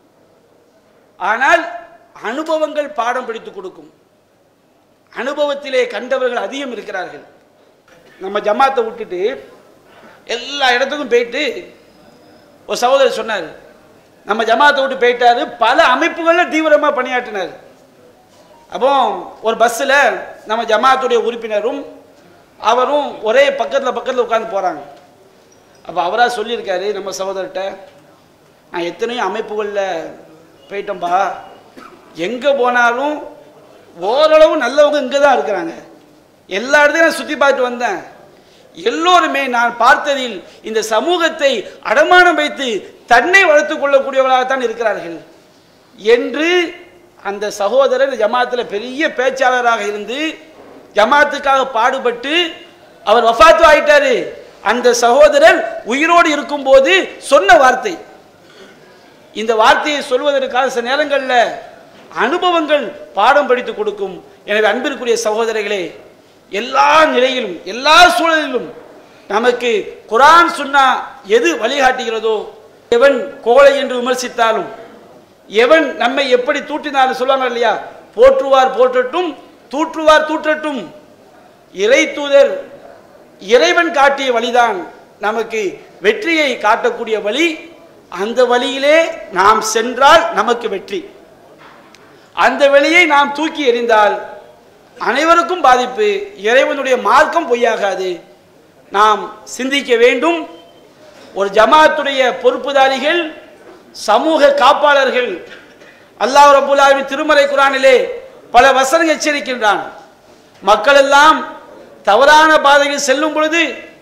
ஆனால் அனுபவங்கள் பாடம் பிடித்துக் கொடுக்கும் அனுபவத்திலே கண்டவர்கள் அதிகம் இருக்கிறார்கள் நம்ம ஜமாத்தை விட்டுட்டு எல்லா இடத்துக்கும் போயிட்டு ஒரு சகோதரர் சொன்னார் நம்ம ஜமாத்தை விட்டு போயிட்டாரு பல அமைப்புகளில் தீவிரமாக பணியாற்றினார் அப்போ ஒரு பஸ்ஸில் நம்ம ஜமாத்துடைய உறுப்பினரும் அவரும் ஒரே பக்கத்தில் பக்கத்தில் உட்கார்ந்து போகிறாங்க அப்போ அவராக சொல்லியிருக்காரு நம்ம சகோதரர்கிட்ட நான் எத்தனையோ அமைப்புகளில் போயிட்டோம்பா எங்கே போனாலும் ஓரளவு நல்லவங்க இங்கே தான் இருக்கிறாங்க எல்லா இடத்தையும் நான் சுற்றி பார்த்து வந்தேன் எல்லோருமே நான் பார்த்ததில் இந்த சமூகத்தை அடமானம் வைத்து தன்னை வளர்த்துக் கொள்ளக்கூடியவர்களாகத்தான் இருக்கிறார்கள் என்று அந்த சகோதரர் ஜமாத்தில் பெரிய பேச்சாளராக இருந்து ஜமாத்துக்காக பாடுபட்டு அவர் வஃபாத்து ஆயிட்டாரு அந்த சகோதரர் உயிரோடு இருக்கும்போது சொன்ன வார்த்தை இந்த வார்த்தையை சொல்வதற்காக சில நேரங்களில் அனுபவங்கள் பாடம் படித்து கொடுக்கும் எனவே அன்பிற்குரிய சகோதரர்களே எல்லா நிலையிலும் எல்லா சூழலிலும் நமக்கு குரான் சொன்னா எது வழிகாட்டுகிறதோ எவன் கோழை என்று விமர்சித்தாலும் எவன் நம்மை எப்படி தூற்றினாலும் சொல்லுவாங்க இல்லையா போற்றுவார் போற்றட்டும் தூற்றுவார் தூற்றட்டும் இறை தூதர் இறைவன் காட்டிய வழிதான் நமக்கு வெற்றியை காட்டக்கூடிய வழி அந்த வழியிலே நாம் சென்றால் நமக்கு வெற்றி அந்த வழியை நாம் தூக்கி எறிந்தால் அனைவருக்கும் பாதிப்பு இறைவனுடைய மார்க்கம் பொய்யாகாது நாம் சிந்திக்க வேண்டும் ஒரு ஜமாத்துடைய பொறுப்புதாரிகள் சமூக காப்பாளர்கள் அல்லாஹ் ரபுல் ஆலமீன் திருமறை குரானிலே பல வசனங்கள் எச்சரிக்கின்றான் மக்கள் எல்லாம் தவறான பாதையில் செல்லும் பொழுது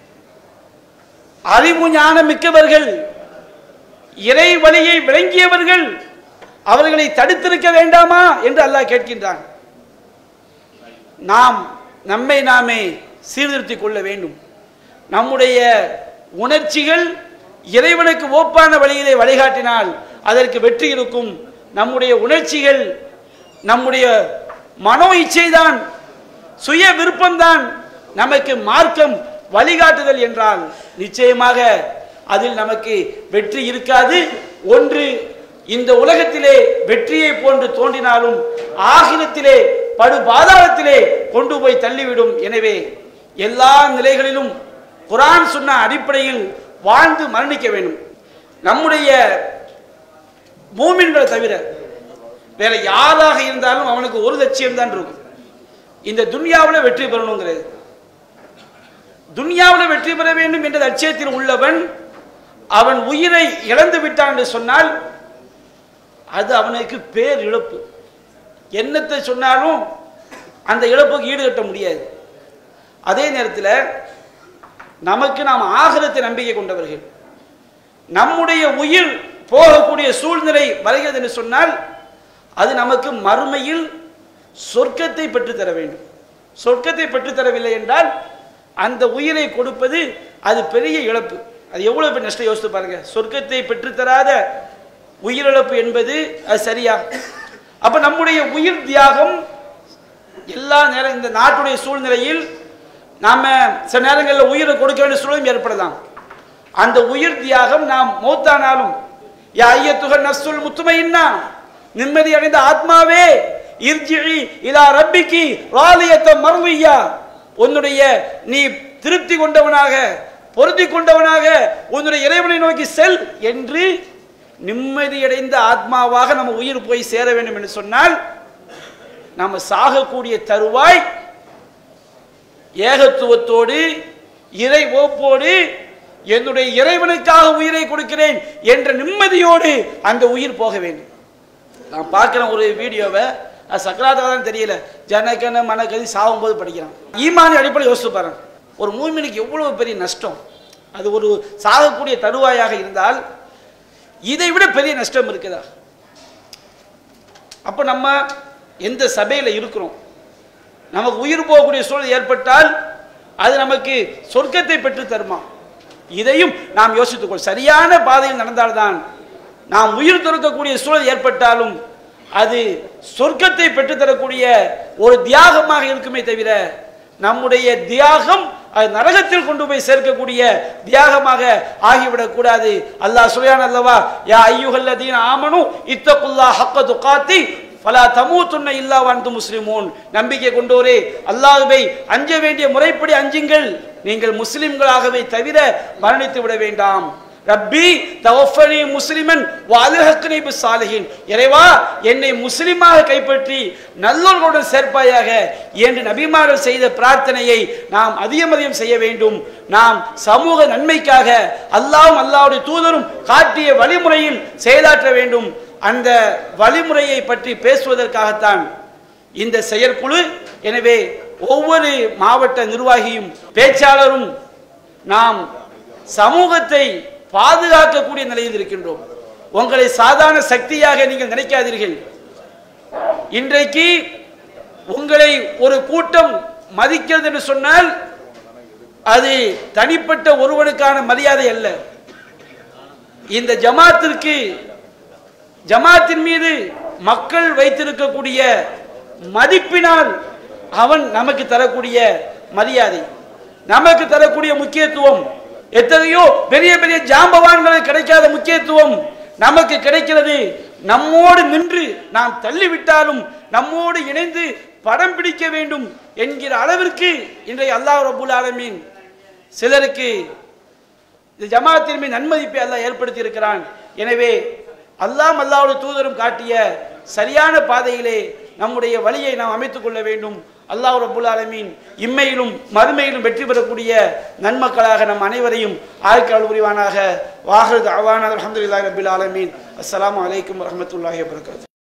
அறிவு ஞானம் மிக்கவர்கள் இறை வழியை விளங்கியவர்கள் அவர்களை தடுத்திருக்க வேண்டாமா என்று அல்லாஹ் கேட்கின்றான் நாம் நம்மை நாமே சீர்திருத்திக் கொள்ள வேண்டும் நம்முடைய உணர்ச்சிகள் இறைவனுக்கு ஓப்பான வழியிலே வழிகாட்டினால் அதற்கு வெற்றி இருக்கும் நம்முடைய உணர்ச்சிகள் நம்முடைய மனோ இச்சைதான் சுய விருப்பம்தான் நமக்கு மார்க்கம் வழிகாட்டுதல் என்றால் நிச்சயமாக அதில் நமக்கு வெற்றி இருக்காது ஒன்று இந்த உலகத்திலே வெற்றியை போன்று தோன்றினாலும் ஆகிரத்திலே படு பாதாளத்திலே கொண்டு போய் தள்ளிவிடும் எனவே எல்லா நிலைகளிலும் குரான் சொன்ன அடிப்படையில் வாழ்ந்து மரணிக்க வேண்டும் நம்முடைய மூமின்களை தவிர வேற யாராக இருந்தாலும் அவனுக்கு ஒரு லட்சியம் தான் இருக்கும் இந்த துன்யாவில் வெற்றி பெறணுங்கிறது துன்யாவில் வெற்றி பெற வேண்டும் என்ற லட்சியத்தில் உள்ளவன் அவன் உயிரை இழந்து விட்டான் என்று சொன்னால் அது அவனுக்கு பேர் இழப்பு என்னத்தை சொன்னாலும் அந்த இழப்புக்கு ஈடுகட்ட முடியாது அதே நேரத்தில் நமக்கு நாம் ஆகரத்தை நம்பிக்கை கொண்டவர்கள் நம்முடைய உயிர் போகக்கூடிய சூழ்நிலை வருகிறது என்று சொன்னால் அது நமக்கு மறுமையில் சொர்க்கத்தை பெற்றுத்தர வேண்டும் சொர்க்கத்தை பெற்றுத்தரவில்லை என்றால் அந்த உயிரை கொடுப்பது அது பெரிய இழப்பு அது எவ்வளவு பெரிய நஷ்டம் யோசித்து பாருங்க சொர்க்கத்தை பெற்றுத்தராத உயிரிழப்பு என்பது அது சரியா அப்ப நம்முடைய உயிர் தியாகம் எல்லா நேரம் இந்த நாட்டுடைய சூழ்நிலையில் நாம சில நேரங்களில் உயிரை கொடுக்க வேண்டிய சூழலும் ஏற்படலாம் அந்த உயிர் தியாகம் நாம் மௌத்தானாலும் யா ஐயத்துக நஸ்துல் முத்துமையின்னா நிம்மதி அடைந்த ஆத்மாவே இர்ஜிஇ இலா ரப்பிக்கு ராலியத்த மர்வியா உன்னுடைய நீ திருப்தி கொண்டவனாக பொருத்தி கொண்டவனாக உன்னுடைய இறைவனை நோக்கி செல் என்று நிம்மதியடைந்த ஆத்மாவாக நம்ம உயிர் போய் சேர வேண்டும் என்று சொன்னால் நம்ம சாகக்கூடிய தருவாய் ஏகத்துவத்தோடு இறை ஓப்போடு என்னுடைய இறைவனுக்காக உயிரை கொடுக்கிறேன் என்ற நிம்மதியோடு அந்த உயிர் போக வேண்டும் நான் பார்க்குறேன் ஒரு வீடியோவை அது சக்கராத்தாக தான் தெரியல ஜனகன மனகதி சாகும்போது படிக்கிறான் ஈமானி அடிப்படை யோசிச்சு பாருங்க ஒரு மூமினுக்கு எவ்வளவு பெரிய நஷ்டம் அது ஒரு சாகக்கூடிய தருவாயாக இருந்தால் இதை விட பெரிய நஷ்டம் இருக்குதா அப்போ நம்ம எந்த சபையில் இருக்கிறோம் நமக்கு உயிர் போகக்கூடிய சூழல் ஏற்பட்டால் அது நமக்கு சொர்க்கத்தை பெற்று தருமா இதையும் நாம் யோசித்துக்கொள் சரியான பாதையில் நடந்தால்தான் நாம் உயிர் துறக்கக்கூடிய சூழல் ஏற்பட்டாலும் அது சொர்க்கத்தை பெற்றுத்தரக்கூடிய ஒரு தியாகமாக இருக்குமே தவிர நம்முடைய தியாகம் அது நரகத்தில் கொண்டு போய் சேர்க்கக்கூடிய தியாகமாக ஆகிவிடக் கூடாது அல்லாஹ் சுயான் அல்லவா யா ஐயுகல்லதீன் ஆமனு இத்தகுல்லா ஹக்க துகாத்தி பலா தமூத்துன்ன இல்லா வாழ்ந்து முஸ்லிமூன் நம்பிக்கை கொண்டோரே அல்லாஹ்வை அஞ்ச வேண்டிய முறைப்படி அஞ்சுங்கள் நீங்கள் முஸ்லிம்களாகவே தவிர மரணித்து விட வேண்டாம் ரப்பி தவஃபனி முஸ்லிமன் வாலுஹக்னி பிஸ்ஸாலிஹின் இறைவா என்னை முஸ்லிமாக கைப்பற்றி நல்லோர்களுடன் சேர்ப்பாயாக என்று நபிமார்கள் செய்த பிரார்த்தனையை நாம் அதிகம் அதிகம் செய்ய வேண்டும் நாம் சமூக நன்மைக்காக அல்லாஹ்வும் அல்லாஹ்வுடைய தூதரும் காட்டிய வழிமுறையில் செயலாற்ற வேண்டும் அந்த வழிமுறையை பற்றி பேசுவதற்காகத்தான் இந்த செயற்குழு எனவே ஒவ்வொரு மாவட்ட நிர்வாகியும் பேச்சாளரும் நாம் சமூகத்தை பாதுகாக்கக்கூடிய நிலையில் இருக்கின்றோம் உங்களை சாதாரண சக்தியாக நீங்கள் நினைக்காதீர்கள் இன்றைக்கு உங்களை ஒரு கூட்டம் மதிக்கிறது என்று சொன்னால் அது தனிப்பட்ட ஒருவனுக்கான மரியாதை அல்ல இந்த ஜமாத்திற்கு ஜமாத்தின் மீது மக்கள் வைத்திருக்கக்கூடிய மதிப்பினால் அவன் நமக்கு தரக்கூடிய மரியாதை நமக்கு தரக்கூடிய முக்கியத்துவம் எத்தனையோ பெரிய பெரிய ஜாம்பவான்களுக்கு கிடைக்காத முக்கியத்துவம் நமக்கு கிடைக்கிறது நம்மோடு நின்று நாம் தள்ளிவிட்டாலும் நம்மோடு இணைந்து படம் பிடிக்க வேண்டும் என்கிற அளவிற்கு இன்றைய அல்லாஹ் ரபுல் ஆலமீன் சிலருக்கு இந்த ஜமாத்தின் மீது நன்மதிப்பை அல்லாஹ் ஏற்படுத்தி இருக்கிறான் எனவே அல்லாம் அல்லாஹ்வுடைய தூதரும் காட்டிய சரியான பாதையிலே நம்முடைய வழியை நாம் அமைத்துக் கொள்ள வேண்டும் அல்லாஹ் ரபுல் ஆலமீன் இம்மையிலும் மறுமையிலும் வெற்றி பெறக்கூடிய நன்மக்களாக நம் அனைவரையும் ஆய்க்கால் புரிவானாக வாஹர் அவான அலமதுல்லாஹி ரபில் ஆலமீன் அஸ்ஸலாமு அலைக்கும் வரஹ்மத்துல்லாஹி வபரகாத்துஹு